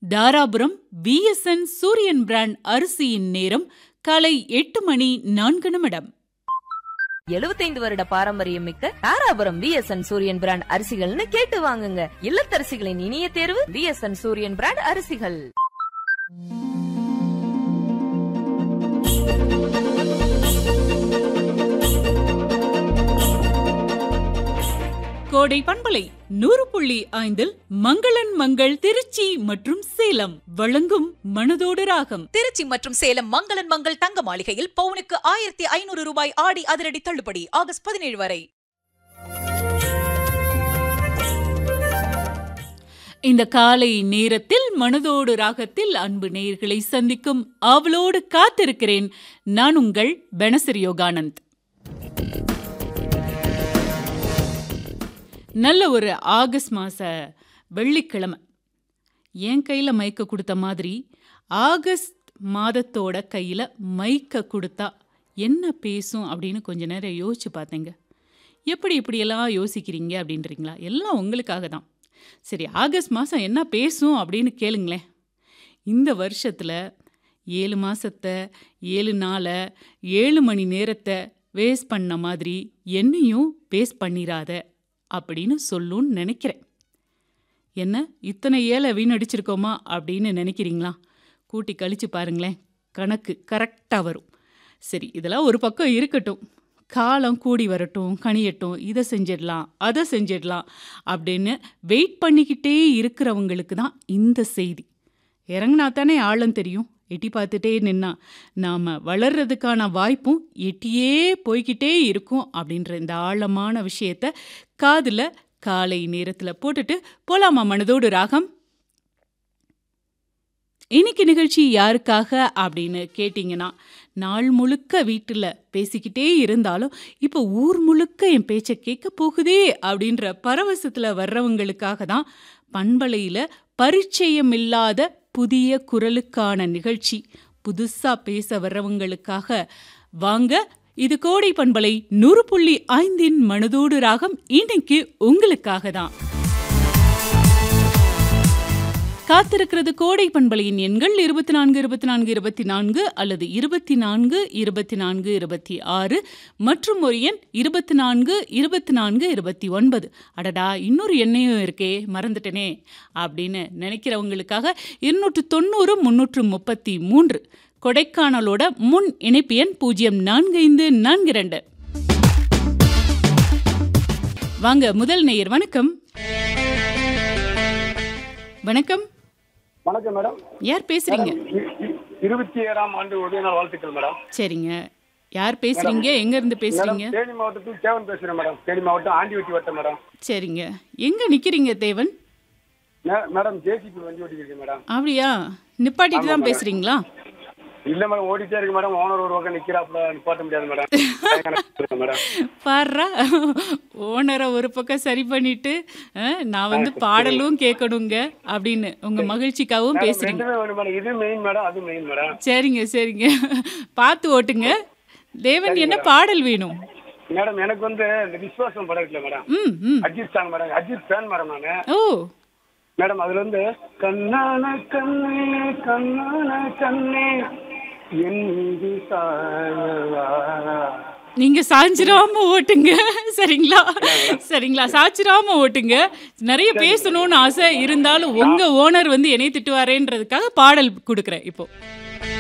Dharapuram VSN Suriyan brand அரிசியின் நேரம் காலை எட்டு மணி நான்கு நிமிடம் எழுபத்தைந்து வருட பாரம்பரியம் மிக்க தாராபுரம் விஎஸ்என் சூரியன் பிராண்ட் அரிசிகள்னு கேட்டு வாங்குங்க இல்லத்தரசிகளின் இனிய தேர்வு விஎஸ்என் சூரியன் பிராண்ட் அரிசிகள் கோடை பண்பலை நூறு புள்ளி ஐந்தில் மங்களன் மங்கள் திருச்சி மற்றும் சேலம் வழங்கும் மனதோடு ராகம் திருச்சி மற்றும் சேலம் மங்களன் மங்கள் தங்க மாளிகையில் பவுனுக்கு ஆயிரத்தி ஐநூறு ரூபாய் ஆடி அதிரடி தள்ளுபடி ஆகஸ்ட் பதினேழு வரை இந்த காலை நேரத்தில் மனதோடு ராகத்தில் அன்பு நேயர்களை சந்திக்கும் ஆவலோடு காத்திருக்கிறேன் நான் உங்கள் பெனசரி யோகானந்த் நல்ல ஒரு ஆகஸ்ட் மாச வெள்ளிக்கிழமை என் கையில் மைக்க கொடுத்த மாதிரி ஆகஸ்ட் மாதத்தோட கையில் மைக்க கொடுத்தா என்ன பேசும் அப்படின்னு கொஞ்ச நேரம் யோசிச்சு பார்த்தேங்க எப்படி இப்படியெல்லாம் யோசிக்கிறீங்க அப்படின்றீங்களா எல்லாம் உங்களுக்காக தான் சரி ஆகஸ்ட் மாதம் என்ன பேசும் அப்படின்னு கேளுங்களேன் இந்த வருஷத்தில் ஏழு மாதத்தை ஏழு நாளை ஏழு மணி நேரத்தை வேஸ்ட் பண்ண மாதிரி என்னையும் வேஸ்ட் பண்ணிடாத அப்படின்னு சொல்லுன்னு நினைக்கிறேன் என்ன இத்தனை ஏழை வீணடிச்சிருக்கோமா அப்படின்னு நினைக்கிறீங்களா கூட்டி கழிச்சு பாருங்களேன் கணக்கு கரெக்டாக வரும் சரி இதெல்லாம் ஒரு பக்கம் இருக்கட்டும் காலம் கூடி வரட்டும் கனியட்டும் இதை செஞ்சிடலாம் அதை செஞ்சிடலாம் அப்படின்னு வெயிட் பண்ணிக்கிட்டே இருக்கிறவங்களுக்கு தான் இந்த செய்தி இறங்குனா தானே ஆழம் தெரியும் எட்டி பார்த்துட்டே நின்னா நாம் வளர்றதுக்கான வாய்ப்பும் எட்டியே போய்கிட்டே இருக்கும் அப்படின்ற இந்த ஆழமான விஷயத்த காதில் காலை நேரத்தில் போட்டுட்டு போலாமா மனதோடு ராகம் இன்னைக்கு நிகழ்ச்சி யாருக்காக அப்படின்னு கேட்டிங்கன்னா நாள் முழுக்க வீட்டில் பேசிக்கிட்டே இருந்தாலும் இப்போ ஊர் முழுக்க என் பேச்சை கேட்க போகுதே அப்படின்ற பரவசத்தில் வர்றவங்களுக்காக தான் பண்பலையில் பரிச்சயம் இல்லாத புதிய குரலுக்கான நிகழ்ச்சி புதுசாக பேச வர்றவங்களுக்காக வாங்க இது கோடை பண்பலை நூறு புள்ளி ஐந்தின் மனதோடு ராகம் இன்னைக்கு உங்களுக்காக தான் காத்திருக்கிறது கோடை பண்பலையின் எண்கள் இருபத்தி நான்கு இருபத்தி நான்கு இருபத்தி நான்கு அல்லது இருபத்தி நான்கு இருபத்தி நான்கு இருபத்தி ஆறு மற்றும் ஒரு எண் இருபத்தி நான்கு இருபத்தி நான்கு இருபத்தி ஒன்பது அடடா இன்னொரு எண்ணையும் இருக்கே மறந்துட்டனே அப்படின்னு நினைக்கிறவங்களுக்காக இருநூற்று தொண்ணூறு முன்னூற்று முப்பத்தி மூன்று கொடைக்கானலோட முன் இணைப்பு எண் பூஜ்ஜியம் நான்கு ஐந்து நான்கு ரெண்டு வாங்க முதல் நேயர் வணக்கம் வணக்கம் வணக்கம் மேடம் யார் பேசுறீங்க இ- இ- இருபத்தி ஏழாம் ஆண்டு உதய நாள் வாழ்த்துக்கள் மேடம் சரிங்க யார் பேசுறீங்க எங்க இருந்து மேடம் பேசுறீங்க தேனி மாவட்டத்தில் தேவன் பேசுறேன் மேடம் தேனி மாவட்டம் ஆண்டிவட்டி வட்டம் மேடம் சரிங்க எங்க நிக்கிறீங்க தேவன் மே- மேடம் ஜேசிபி வண்டி ஓட்டிக்கிறேன் மேடம் அப்படியா நிப்பாட்டிட்டு தான் பேசுறீங்களா இல்ல மேடம் ஓடிட்டே இருக்கு மேடம் ஓனர் ஒரு பக்கம் நிக்கிறாப்புல நிப்பாட்ட முடியாது மேடம் பயங்கர மேடம் பாடுறா ஓனரை ஒரு பக்கம் சரி பண்ணிட்டு அஹ், நான் வந்து பாடலும் கேட்கணுங்க அப்படின்னு உங்க மகிழ்ச்சிக்காகவும் மேடம், பேசுறீங்க ரெண்டுமே வேணும் மேடம் இது மெயின் மேடம் அது மெயின் மேடம் சரிங்க சரிங்க பார்த்து ஓட்டுங்க தேவன் என்ன பாடல் வேணும் மேடம் எனக்கு வந்து இந்த விஸ்வாசம் படம் இருக்குல்ல மேடம் ம் ம் Ajith song madam Ajith fan madam நானு ஓ மேடம் அதுல வந்து கண்ணான கண்ணே கண்ணான கண்ணே என் மீது சாயவா நீங்க சாஞ்சிராம ஓட்டுங்க சரிங்களா சரிங்களா சாச்சிராம ஓட்டுங்க நிறைய பேசணும்னு ஆசை இருந்தாலும் உங்க ஓனர் வந்து என்னை திட்டுவாரேன்றதுக்காக பாடல் கொடுக்குறேன் இப்போ